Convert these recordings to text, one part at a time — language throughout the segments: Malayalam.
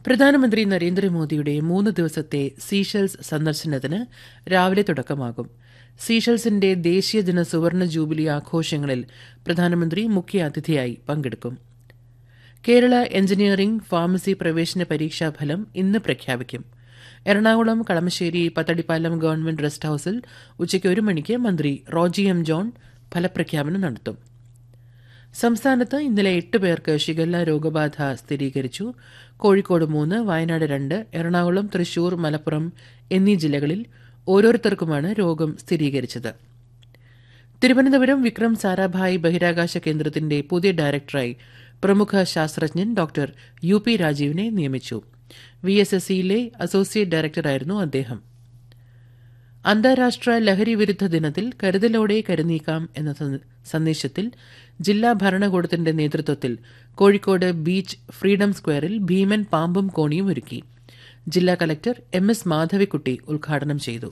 പ്രധാനമന്ത്രി നരേന്ദ്രമോദിയുടെ മൂന്ന് ദിവസത്തെ സീഷെൽസ് സന്ദർശനത്തിന് രാവിലെ തുടക്കമാകും സീഷെൽസിന്റെ ദേശീയ ദിന സുവർണ ജൂബിലി ആഘോഷങ്ങളിൽ പ്രധാനമന്ത്രി മുഖ്യ അതിഥിയായി പങ്കെടുക്കും കേരള എഞ്ചിനീയറിംഗ് ഫാർമസി പ്രവേശന പരീക്ഷാ ഫലം ഇന്ന് പ്രഖ്യാപിക്കും എറണാകുളം കളമശ്ശേരി പത്തടിപ്പാലം ഗവൺമെന്റ് റെസ്റ്റ് ഹൌസിൽ ഉച്ചയ്ക്ക് ഒരു മണിക്ക് മന്ത്രി റോജി എം ജോൺ ഫലപ്രഖ്യാപനം നടത്തും സംസ്ഥാനത്ത് ഇന്നലെ എട്ട് പേർക്ക് ഷിഗല്ല രോഗബാധ സ്ഥിരീകരിച്ചു കോഴിക്കോട് മൂന്ന് വയനാട് രണ്ട് എറണാകുളം തൃശൂർ മലപ്പുറം എന്നീ ജില്ലകളിൽ ഓരോരുത്തർക്കുമാണ് രോഗം സ്ഥിരീകരിച്ചത് തിരുവനന്തപുരം വിക്രം സാരാഭായ് ബഹിരാകാശ കേന്ദ്രത്തിന്റെ പുതിയ ഡയറക്ടറായി പ്രമുഖ ശാസ്ത്രജ്ഞൻ ഡോക്ടർ യു പി രാജീവിനെ നിയമിച്ചു വി എസ് എസ് സിയിലെ അസോസിയേറ്റ് ഡയറക്ടറായിരുന്നു അദ്ദേഹം അന്താരാഷ്ട്ര ലഹരി വിരുദ്ധ ദിനത്തിൽ കരുതലോടെ കരുനീക്കാം എന്ന സന്ദ- സന്ദേശത്തിൽ ജില്ലാ ഭരണകൂടത്തിന്റെ നേതൃത്വത്തിൽ കോഴിക്കോട് ബീച്ച് ഫ്രീഡം സ്ക്വയറിൽ ഭീമൻ പാമ്പും കോണിയും ഒരുക്കി ജില്ലാ കലക്ടർ എം എസ് മാധവിക്കുട്ടി ഉദ്ഘാടനം ചെയ്തു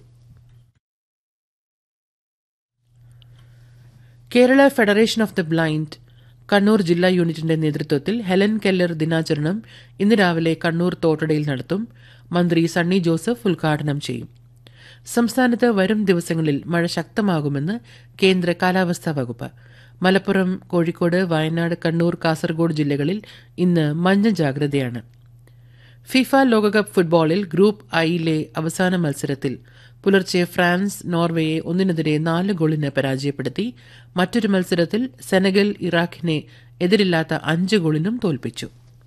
Kerala federation of the blind Kannur ജില്ലാ യൂണിറ്റിന്റെ നേതൃത്വത്തിൽ ഹെലൻ കെല്ലർ ദിനാചരണം ഇന്ന് രാവിലെ കണ്ണൂർ തോട്ടടയിൽ നടത്തും മന്ത്രി സണ്ണി ജോസഫ് ഉദ്ഘാടനം ചെയ്യും സംസ്ഥാനത്ത് വരും ദിവസങ്ങളിൽ മഴ ശക്തമാകുമെന്ന് കേന്ദ്ര കാലാവസ്ഥാ വകുപ്പ് മലപ്പുറം കോഴിക്കോട് വയനാട് കണ്ണൂർ കാസർഗോഡ് ജില്ലകളിൽ ഇന്ന് മഞ്ഞ ജാഗ്രതയാണ് ഫിഫ ലോകകപ്പ് ഫുട്ബോളിൽ ഗ്രൂപ്പ് ഐയിലെ അവസാന മത്സരത്തിൽ പുലർച്ചെ ഫ്രാൻസ് നോർവേയെ ഒന്നിനെതിരെ നാല് ഗോളിന് പരാജയപ്പെടുത്തി മറ്റൊരു മത്സരത്തിൽ സെനഗൽ ഇറാഖിനെ എതിരില്ലാത്ത അഞ്ച് ഗോളിനും തോൽപ്പിച്ചു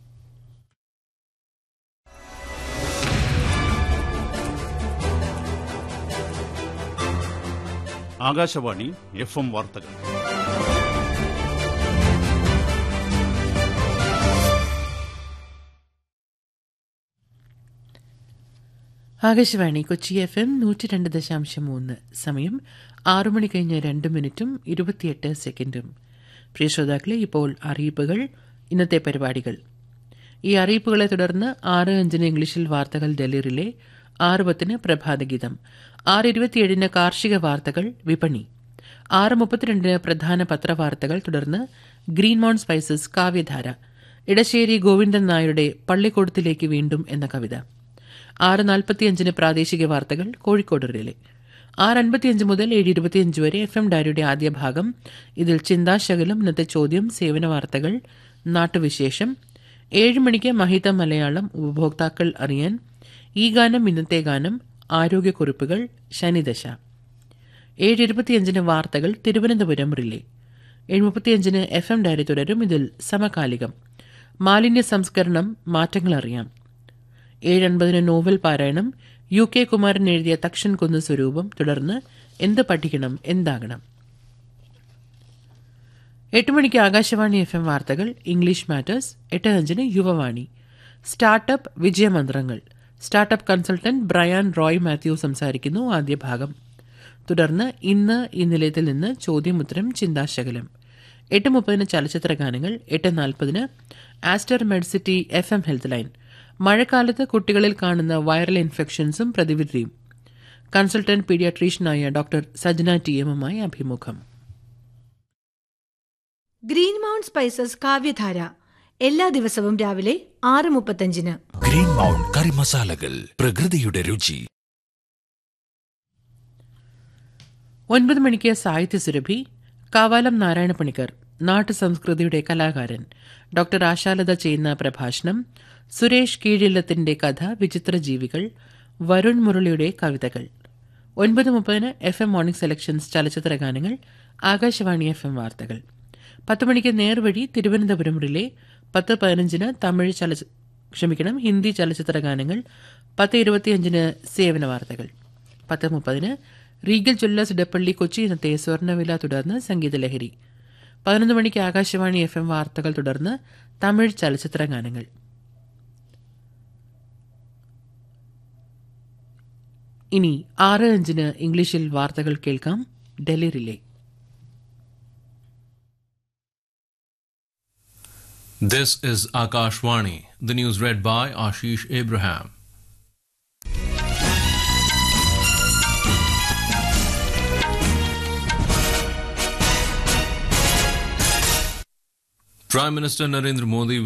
ആകാശവാണി എഫ് എം വാർത്തകൾ ആകാശവാണി കൊച്ചി എഫ് എം നൂറ്റി രണ്ട് ദശാംശം മൂന്ന് സമയം ആറു മണി കഴിഞ്ഞ് രണ്ട് മിനിറ്റും ഇരുപത്തിയെട്ട് സെക്കൻഡും പ്രിയ ശ്രോതാക്കളെ ഇപ്പോൾ അറിയിപ്പുകൾ ഇന്നത്തെ പരിപാടികൾ ഈ അറിയിപ്പുകളെ തുടർന്ന് ആറ് അഞ്ചിന് ഇംഗ്ലീഷിൽ വാർത്തകൾ ഡൽഹിയിലെ ആറ് പത്തിന് പ്രഭാതഗീതം ആറ് ഇരുപത്തിയേഴിന് കാർഷിക വാർത്തകൾ വിപണി ആറ് മുപ്പത്തിരണ്ടിന് പ്രധാന പത്രവാർത്തകൾ തുടർന്ന് ഗ്രീൻ മൗണ്ട് സ്പൈസസ് കാവ്യധാര ഇടശ്ശേരി ഗോവിന്ദൻ നായരുടെ പള്ളിക്കൂടത്തിലേക്ക് വീണ്ടും എന്ന കവിത ആറ് നാൽപ്പത്തിയഞ്ചിന് പ്രാദേശിക വാർത്തകൾ കോഴിക്കോട് റിലേ ആറ് അൻപത്തിയഞ്ച് മുതൽ ഏഴ് ഇരുപത്തിയഞ്ച് വരെ എഫ് എം ഡയറിയുടെ ആദ്യ ഭാഗം ഇതിൽ ചിന്താശകലം ഇന്നത്തെ ചോദ്യം സേവന വാർത്തകൾ നാട്ടുവിശേഷം ഏഴ് മണിക്ക് മഹിത മലയാളം ഉപഭോക്താക്കൾ അറിയാൻ ഈ ഗാനം ഇന്നത്തെ ഗാനം ആരോഗ്യക്കുറിപ്പുകൾ ശനിദശ ഏഴ് ഇരുപത്തിയഞ്ചിന് വാർത്തകൾ തിരുവനന്തപുരം റിലേ ഏഴ് മുപ്പത്തിയഞ്ചിന് എഫ് എം ഡയറി തുടരും ഇതിൽ സമകാലികം മാലിന്യ സംസ്കരണം മാറ്റങ്ങൾ അറിയാം ഏഴ് അൻപതിന് നോവൽ പാരായണം യു കെ കുമാരൻ എഴുതിയ തക്ഷൻ കുന്ന് സ്വരൂപം തുടർന്ന് എന്ത് പഠിക്കണം എന്താകണം എട്ട് മണിക്ക് ആകാശവാണി എഫ് എം വാർത്തകൾ ഇംഗ്ലീഷ് മാറ്റേഴ്സ് എട്ട് അഞ്ചിന് യുവവാണി സ്റ്റാർട്ടപ്പ് വിജയമന്ത്രങ്ങൾ startup consultant Brian Roy Mathew സംസാരിക്കുന്നു ആദ്യ ഭാഗം തുടർന്ന് ഇന്ന് ഈ നിലയത്തിൽ നിന്ന് ചോദ്യമുത്തരം ചിന്താശകലം എട്ട് മുപ്പതിന് ചലച്ചിത്ര ഗാനങ്ങൾ എട്ട് നാൽപ്പതിന് Aster Medcity F M health line മഴക്കാലത്ത് കുട്ടികളിൽ കാണുന്ന വൈറൽ ഇൻഫെക്ഷൻസും പ്രതിവിധിയും കൺസൾട്ടന്റ് പീഡിയാട്രീഷ്യനായ ഡോക്ടർ സജ്ന ടി എമ്മുമായി അഭിമുഖം ഗ്രീൻ മൗണ്ട് സ്പൈസസ് കാവ്യധാര എല്ലാ ദിവസവും രാവിലെ ആറ് മുപ്പത്തഞ്ചിന് ഗ്രീൻ മൗണ്ട് കറി മസാലകൾ പ്രകൃതിയുടെ രുചി ഒൻപത് മണിക്ക് സാഹിത്യ സുരഭി കാവാലം നാരായണ പണിക്കർ നാട്ടു സംസ്കൃതിയുടെ കലാകാരൻ ഡോക്ടർ ആശാലത ചെയ്യുന്ന പ്രഭാഷണം സുരേഷ് കീഴില്ലത്തിന്റെ കഥ വിചിത്ര ജീവികൾ വരുൺ മുരളിയുടെ കവിതകൾ ഒൻപത് മുപ്പതിന് എഫ് എം മോർണിംഗ് സെലക്ഷൻസ് ചലച്ചിത്ര ഗാനങ്ങൾ ആകാശവാണി എഫ് എം വാർത്തകൾ പത്ത് മണിക്ക് നേർവഴി തിരുവനന്തപുരം റിലേ പത്ത് പതിനഞ്ചിന് തമിഴ് ചലച്ചി ക്ഷമിക്കണം ഹിന്ദി ചലച്ചിത്ര ഗാനങ്ങൾ പത്ത് ഇരുപത്തിയഞ്ചിന് സേവന വാർത്തകൾ പത്ത് മുപ്പതിന് റീഗൽ ജ്വല്ലേഴ്സ് ഇടപ്പള്ളി കൊച്ചി ഇന്നത്തെ സ്വർണ്ണവില തുടർന്ന് സംഗീതലഹരി പതിനൊന്ന് മണിക്ക് ആകാശവാണി എഫ് എം വാർത്തകൾ തുടർന്ന് തമിഴ് ചലച്ചിത്ര ഗാനങ്ങൾ ഇനി ആറ് അഞ്ചിന് ഇംഗ്ലീഷിൽ വാർത്തകൾ കേൾക്കാം Delhi relay This is Akashvani. The news read by Ashish Abraham. Prime Minister Narendra Modi